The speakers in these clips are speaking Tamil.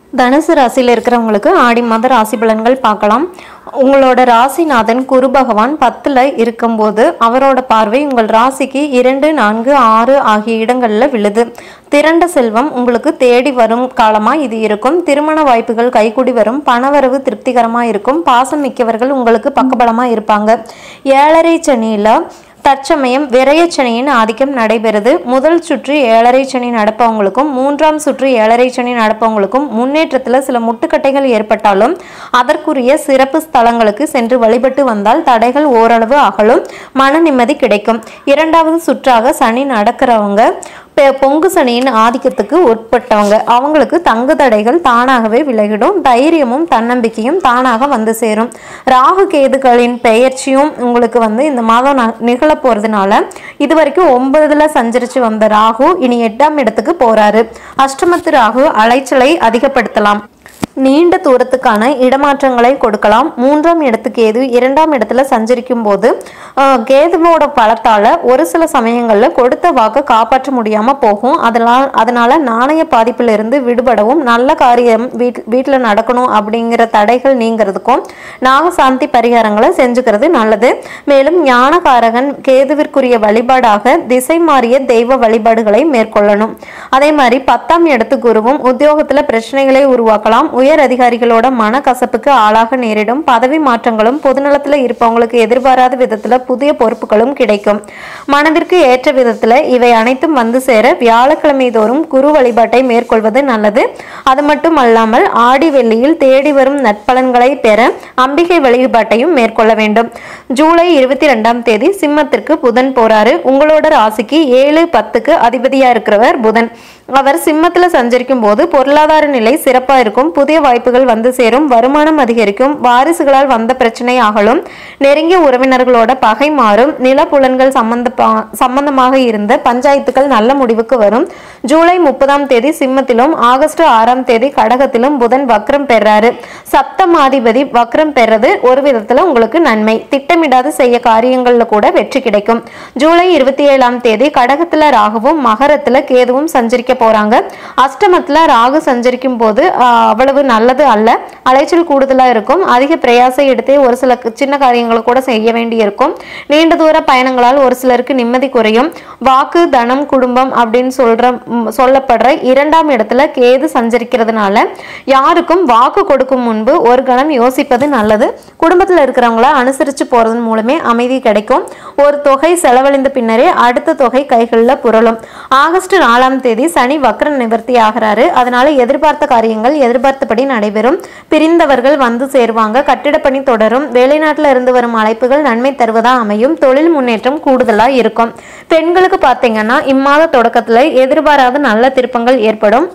தனுசு ராசியில் இருக்கிறவங்களுக்கு ஆடி மாத ராசி பலன்கள் பார்க்கலாம் உங்களோட ராசிநாதன் குரு பகவான் பத்தில் இருக்கும்போது அவரோட பார்வை உங்கள் ராசிக்கு இரண்டு நான்கு ஆறு ஆகிய இடங்களில் விழுது திரண்ட செல்வம் உங்களுக்கு தேடி வரும் காலமாக இது இருக்கும் திருமண வாய்ப்புகள் கைகூடி வரும் பணவரவு திருப்திகரமாக இருக்கும் பாசம் மிக்கவர்கள் உங்களுக்கு பக்கபலமாக இருப்பாங்க ஏழரை சனியில் தற்சமயம் விரயச்சனியின் ஆதிக்கம் நடைபெறுது முதல் சுற்று ஏழரை சனி நடப்பவங்களுக்கும் மூன்றாம் சுற்று ஏழரை சனி நடப்பவங்களுக்கும் முன்னேற்றத்தில் சில முட்டுக்கட்டைகள் ஏற்பட்டாலும் அதற்குரிய சிறப்பு ஸ்தலங்களுக்கு சென்று வழிபட்டு வந்தால் தடைகள் ஓரளவு அகலும் மன நிம்மதி கிடைக்கும் இரண்டாவது சுற்றாக சனி நடக்கிறவங்க பெ- பொங்கு சனியின் ஆதிக்கத்துக்கு உட்பட்டவங்க அவங்களுக்கு தங்கு தடைகள் தானாகவே விலகிடும் தைரியமும் தன்னம்பிக்கையும் தானாக வந்து சேரும் ராகு கேதுகளின் பெயர்ச்சியும் உங்களுக்கு வந்து இந்த மாதம் ந- நிகழ போறதுனால இது வரைக்கும் ஒன்பதுல சஞ்சரிச்சு வந்த ராகு இனி எட்டாம் இடத்துக்கு போறாரு அஷ்டமத்து ராகு அலைச்சலை அதிகப்படுத்தலாம் நீண்ட தூரத்துக்கான இடமாற்றங்களை கொடுக்கலாம் மூன்றாம் இடத்துக்கு கேது இரண்டாம் இடத்துல சஞ்சரிக்கும் போது ஆஹ், கேதுவோட பலத்தால ஒரு சில சமயங்கள்ல கொடுத்த வாக்கை காப்பாற்ற முடியாம போகும் அதனால் அதனால நாணய பாதிப்பிலிருந்து விடுபடவும் நல்ல காரியம் வீட் வீட்டில் நடக்கணும் அப்படிங்கிற தடைகள் நீங்கிறதுக்கும் நாகசாந்தி பரிகாரங்களை செஞ்சுக்கிறது நல்லது மேலும் ஞானகாரகன் கேதுவிற்குரிய வழிபாடாக திசை மாறிய தெய்வ வழிபாடுகளை மேற்கொள்ளணும் அதே மாதிரி பத்தாம் இடத்து குருவும் உத்தியோகத்துல பிரச்சனைகளை உருவாக்கலாம் உயர் அதிகாரிகளோட மனக்கசப்புக்கு ஆளாக நேரிடும் பதவி மாற்றங்களும் பொதுநலத்துல இருப்பவங்களுக்கு எதிர்பாராத விதத்துல புதிய பொறுப்புகளும் கிடைக்கும் மனதிற்கு ஏற்ற விதத்துல இவை அனைத்தும் வந்து சேர வியாழக்கிழமை தோறும் குரு வழிபாட்டை மேற்கொள்வது நல்லது அது மட்டும் அல்லாமல் ஆடி வெள்ளியில் தேடி வரும் நற்பலன்களை பெற அம்பிகை வழிபாட்டையும் மேற்கொள்ள வேண்டும் ஜூலை இருபத்தி ரெண்டாம் தேதி சிம்மத்திற்கு புதன் போறாரு உங்களோட ராசிக்கு ஏழு பத்துக்கு அதிபதியா இருக்கிறவர் புதன் அவர் சிம்மத்துல சஞ்சரிக்கும் போது பொருளாதார நிலை சிறப்பா இருக்கும் புதிய வாய்ப்புகள் வந்து சேரும் வருமானம் அதிகரிக்கும் வாரிசுகளால் வந்த பிரச்சனை அகலும் நெருங்கிய உறவினர்களோட பகை மாறும் நிலப்புலன்கள் சம்பந்த சம்பந்தமாக இருந்த பஞ்சாயத்துக்கள் நல்ல முடிவுக்கு வரும் ஜூலை முப்பதாம் தேதி சிம்மத்திலும் ஆகஸ்ட் ஆறாம் தேதி கடகத்திலும் புதன் வக்ரம் பெறாரு சப்தமாதிபதி வக்ரம் பெறது ஒரு விதத்துல உங்களுக்கு நன்மை திட்டமிடாத செய்ய காரியங்கள்ல கூட வெற்றி கிடைக்கும் ஜூலை இருபத்தி ஏழாம் தேதி கடகத்துல ராகுவும் மகரத்துல கேதுவும் சஞ்சரிக்க போறாங்க அஷ்டமத்துல ராகு சஞ்சரிக்கும் போது ஆஹ், அவ்வளவு நல்லது அல்ல அலைச்சல் கூடுதலா இருக்கும் அதிக பிரயாசம் எடுத்தே ஒரு சில க- சின்ன காரியங்களை கூட செய்ய வேண்டி இருக்கும் நீண்ட தூர பயணங்களால் ஒரு சிலருக்கு நிம்மதி குறையும் வாக்கு தனம் குடும்பம் அப்படின்னு சொல்ற ம், சொல்லப்படுற இரண்டாம் இடத்துல கேது சஞ்சரிக்கிறதுனால யாருக்கும் வாக்கு கொடுக்கும் முன்பு ஒரு கணம் யோசிப்பது நல்லது குடும்பத்தில் இருக்கிறவங்கள அனுசரித்து போறதன் மூலமே அமைதி கிடைக்கும் ஒரு தொகை செலவழிந்த பின்னரே அடுத்த தொகை கைகளில் புரளும் ஆகஸ்ட் நாலாம் தேதி சனி வக்ர நிவர்த்தி ஆகிறாரு அதனால எதிர்பார்த்த காரியங்கள் எதிர்பார்த்தபடி நடைபெறும் பிரிந்தவர்கள் வந்து சேருவாங்க கட்டிடப்பணி தொடரும் வெளிநாட்டில் இருந்து வரும் அழைப்புகள் நன்மை தருவதா அமையும் தொழில் முன்னேற்றம் கூடுதலா இருக்கும் பெண்களுக்கு பார்த்தீங்கன்னா இம்மாத தொடக்கத்துல எதிர்பாராத நல்ல திருப்பங்கள் ஏற்படும்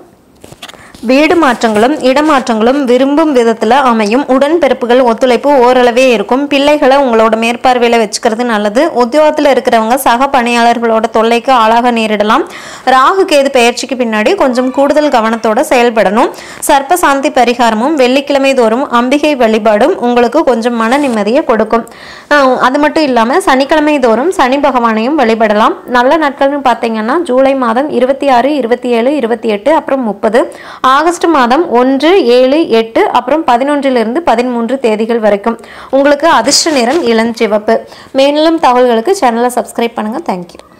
வீடு மாற்றங்களும் இடமாற்றங்களும் விரும்பும் விதத்தில் அமையும் உடன்பிறப்புகள் ஒத்துழைப்பு ஓரளவே இருக்கும் பிள்ளைகளை உங்களோட மேற்பார்வையில் வச்சுக்கிறது நல்லது உத்தியோகத்தில் இருக்கிறவங்க சக பணியாளர்களோட தொல்லைக்கு ஆளாக நேரிடலாம் ராகு கேது பெயர்ச்சிக்கு பின்னாடி கொஞ்சம் கூடுதல் கவனத்தோட செயல்படணும் சர்ப்பசாந்தி பரிகாரமும் வெள்ளிக்கிழமை தோறும் அம்பிகை வழிபாடும் உங்களுக்கு கொஞ்சம் மன நிம்மதியை கொடுக்கும் ஆஹ் அது மட்டும் இல்லாமல் சனிக்கிழமை தோறும் சனி பகவானையும் வழிபடலாம் நல்ல நாட்கள்னு பார்த்தீங்கன்னா ஜூலை மாதம் இருபத்தி ஆறு இருபத்தி ஏழு இருபத்தி எட்டு அப்புறம் முப்பது ஆகஸ்ட் மாதம் ஒன்று ஏழு எட்டு அப்புறம் பதினொன்றிலிருந்து பதிமூன்று தேதிகள் வரைக்கும் உங்களுக்கு அதிர்ஷ்ட நிறம் இளஞ்சிவப்பு மேலும் தகவல்களுக்கு சேனலை சப்ஸ்கிரைப் பண்ணுங்கள் தேங்க்யூ